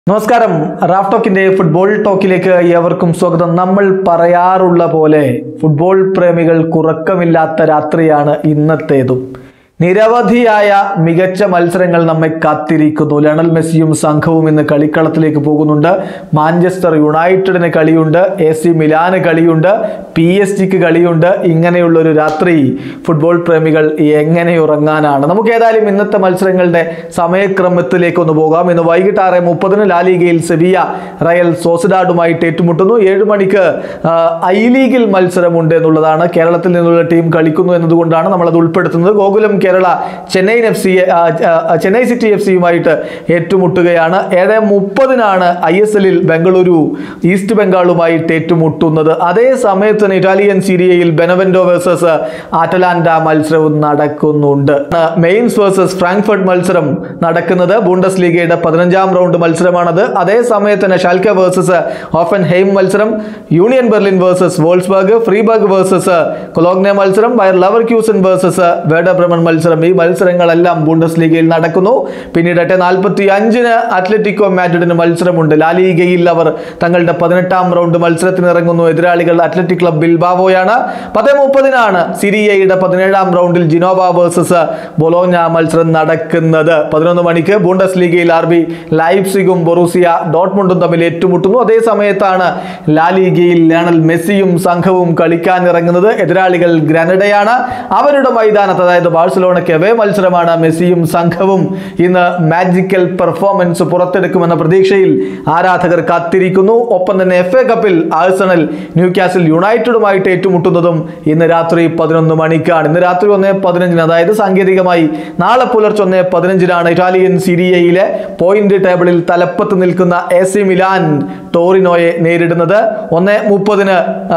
നമസ്കാരം Raf ടോക്കിന്റെ football ടോക്കിലേക്ക് ഏവർക്കും സ്വാഗതം നമ്മൾ പറയാറുള്ള പോലെ ഫുട്ബോൾ പ്രേമികൾ കുറക്കമില്ലാത്ത രാത്രിയാണ് ഇന്നത്തേതും നിരവധിയായ മികച്ച മത്സരങ്ങൾ നമ്മെ കാത്തിരിക്കുന്നു ലയണൽ മെസ്സിയും സംഘവും ഇന്ന് കളിക്കളത്തിലേക്ക് പോകുന്നുണ്ട് മാഞ്ചസ്റ്റർ യുണൈറ്റഡിന് കളിയുണ്ട് എ സി മിലാന് കളിയുണ്ട് പി എസ് ജിക്ക് കളിയുണ്ട് ഇങ്ങനെയുള്ള ഒരു രാത്രി ഫുട്ബോൾ പ്രേമികൾ എങ്ങനെ ഉറങ്ങാനാണ് നമുക്ക് ഏതായാലും ഇന്നത്തെ മത്സരങ്ങളുടെ സമയക്രമത്തിലേക്ക് ഒന്ന് പോകാം ഇന്ന് വൈകിട്ട് ആറ് മുപ്പതിന് ലാലിഗയിൽ സെവിയ റയൽ സോസിഡാഡുമായിട്ട് ഏറ്റുമുട്ടുന്നു ഏഴ് മണിക്ക് ആ, ഐ ലീഗിൽ മത്സരമുണ്ട് എന്നുള്ളതാണ് കേരളത്തിൽ നിന്നുള്ള ടീം കളിക്കുന്നു എന്നതുകൊണ്ടാണ് നമ്മൾ അത് ഉൾപ്പെടുത്തുന്നത് Gokulam Kerala Chennai F C Chennai city F സിയുമായിട്ട് ഏറ്റുമുട്ടുകയാണ് ഏഴ് മുപ്പതിനാണ് ഐ എസ് എല്ലിൽ ബംഗളൂരു ഈസ്റ്റ് ബംഗാളുമായിട്ട് ഏറ്റുമുട്ടുന്നത് അതേ സമയത്ത് തന്നെ ഇറ്റാലിയൻ സീരിയയിൽ ബെനവെൻഡോ വേഴ്സസ് ആറ്റലാന്റ മത്സരവും നടക്കുന്നുണ്ട് മെയിൻസ് വേഴ്സസ് ഫ്രാങ്ക്ഫർട്ട് മത്സരം നടക്കുന്നത് ബൂണ്ടസ് ലീഗയുടെ പതിനഞ്ചാം റൗണ്ട് മത്സരമാണത് അതേ സമയത്ത് തന്നെ ഷാൽക്ക വേഴ്സസ് ഓഫൻ ഹെയിം മത്സരം Union Berlin versus Wolfsburg Freiburg versus Cologne മത്സരം Bayer Leverkusen versus Werder Bremen മത്സരം ഈ മത്സരങ്ങളെല്ലാം ബൂണ്ടസ് ലീഗയിൽ നടക്കുന്നു പിന്നീട് എട്ട് നാൽപ്പത്തി അഞ്ചിന് അത്ലറ്റിക്കോ മാഡ്രിഡിന് മത്സരമുണ്ട് ലാലിഗയിൽ അവർ തങ്ങളുടെ പതിനെട്ടാം റൗണ്ട് മത്സരത്തിന് ഇറങ്ങുന്നു എതിരാളികൾ അത്ലറ്റിക് ക്ലബ് ബിൽബാവോയാണ് പത്ത് മുപ്പതിനാണ് സിരിയയുടെ പതിനേഴാം റൗണ്ടിൽ ജിനോവ വേഴ്സസ് ബൊലോഞ്ഞ മത്സരം നടക്കുന്നത് പതിനൊന്ന് മണിക്ക് ബൂണ്ടസ് ലീഗയിൽ ആർ ബി ലൈപ്സിഗും ബൊറൂസിയ ഡോട്ട്മുണ്ടും തമ്മിൽ ഏറ്റുമുട്ടുന്നു അതേ സമയത്താണ് ലാലിഗയിൽ ലയണൽ മെസ്സിയും സംഘവും കളിക്കാൻ ഇറങ്ങുന്നത് എതിരാളികൾ ഗ്രനഡയാണ് അവരുടെ മൈതാനത്ത് അതായത് ബാഴ്സലോണയ്ക്ക് അവേ മത്സരമാണ് മെസ്സിയും സംഘവും ഇന്ന് മാജിക്കൽ പെർഫോമൻസ് പുറത്തെടുക്കുമെന്ന പ്രതീക്ഷയിൽ ആരാധകർ കാത്തിരിക്കുന്നു ഒപ്പം തന്നെ എഫ് എ കപ്പിൽ ആഴ്സണൽ ന്യൂകാസിൽ യുണൈറ്റഡുമായിട്ട് ഏറ്റുമുട്ടുന്നതും ഇന്ന് രാത്രി പതിനൊന്ന് മണിക്കാണ് ഇന്ന് രാത്രി ഒന്ന് പതിനഞ്ചിന് അതായത് സാങ്കേതികമായി നാളെ പുലർച്ചെ ഒന്ന് പതിനഞ്ചിനാണ് ഇറ്റാലിയൻ സീരിയയിലെ പോയിന്റ് ടേബിളിൽ തലപ്പത്ത് നിൽക്കുന്ന എ സി മിലാൻ ടോറിനോയെ നേരിടുന്നത് ഒന്ന് മുപ്പതിന്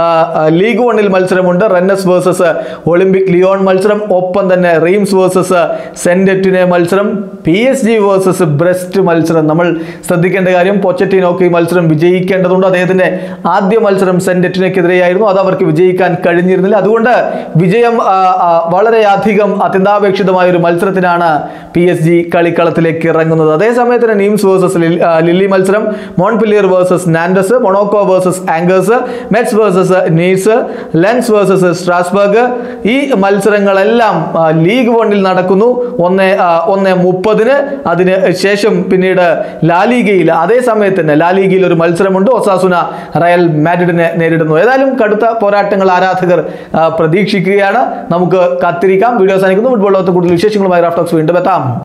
ലീഗ് വണ്ണിൽ മത്സരമുണ്ട് റെന്നസ് വേഴ്സസ് ഒളിമ്പിക് ലിയോൺ മത്സരം ഒപ്പം തന്നെ റെയിംസ് വേഴ്സസ് സെന്ററ്റിനെ മത്സരം P S G versus Brest മത്സരം നമ്മൾ ശ്രദ്ധിക്കേണ്ട കാര്യം പൊച്ചറ്റിനോക്ക് ഈ മത്സരം വിജയിക്കേണ്ടതുണ്ട് അദ്ദേഹത്തിന്റെ ആദ്യ മത്സരം സെന്ററ്റിനെതിരെയായിരുന്നു അത് അവർക്ക് വിജയിക്കാൻ കഴിഞ്ഞിരുന്നില്ല അതുകൊണ്ട് വിജയം ആ, ആ, വളരെയധികം അത്യന്താപേക്ഷിതമായ ഒരു മത്സരത്തിനാണ് പി എസ് ജി കളിക്കളത്തിലേക്ക് ഇറങ്ങുന്നത് അതേസമയത്ത് തന്നെ നീംസ് വേഴ്സസ് ലില്ലി മത്സരം Montpellier versus Nantes Monaco versus Angers Metz versus Nice Lens versus Strasbourg ഈ മത്സരങ്ങളെല്ലാം ആ, ലീഗ് വണ്ണിൽ നടക്കുന്നു ഒന്ന് ആ, ഒന്ന് മുപ്പതിന് അതിന് ശേഷം പിന്നീട് ലാലിഗയിൽ അതേ സമയത്ത് തന്നെ ലാലിഗയിൽ ഒരു മത്സരമുണ്ട് ഒസാസുന റയൽ മാഡ്രിഡിനെ നേരിടുന്നു ഏതായാലും കടുത്ത പോരാട്ടങ്ങൾ ആരാധകർ ആ, പ്രതീക്ഷിക്കുകയാണ് നമുക്ക് കാത്തിരിക്കാം വീഡിയോ അവസാനിക്കുന്നു ഫുട്ബോൾ ലോകത്ത് കൂടുതൽ വിശേഷങ്ങളുമായി റാഫ്റ്റോക്സ് വീണ്ടും എത്താം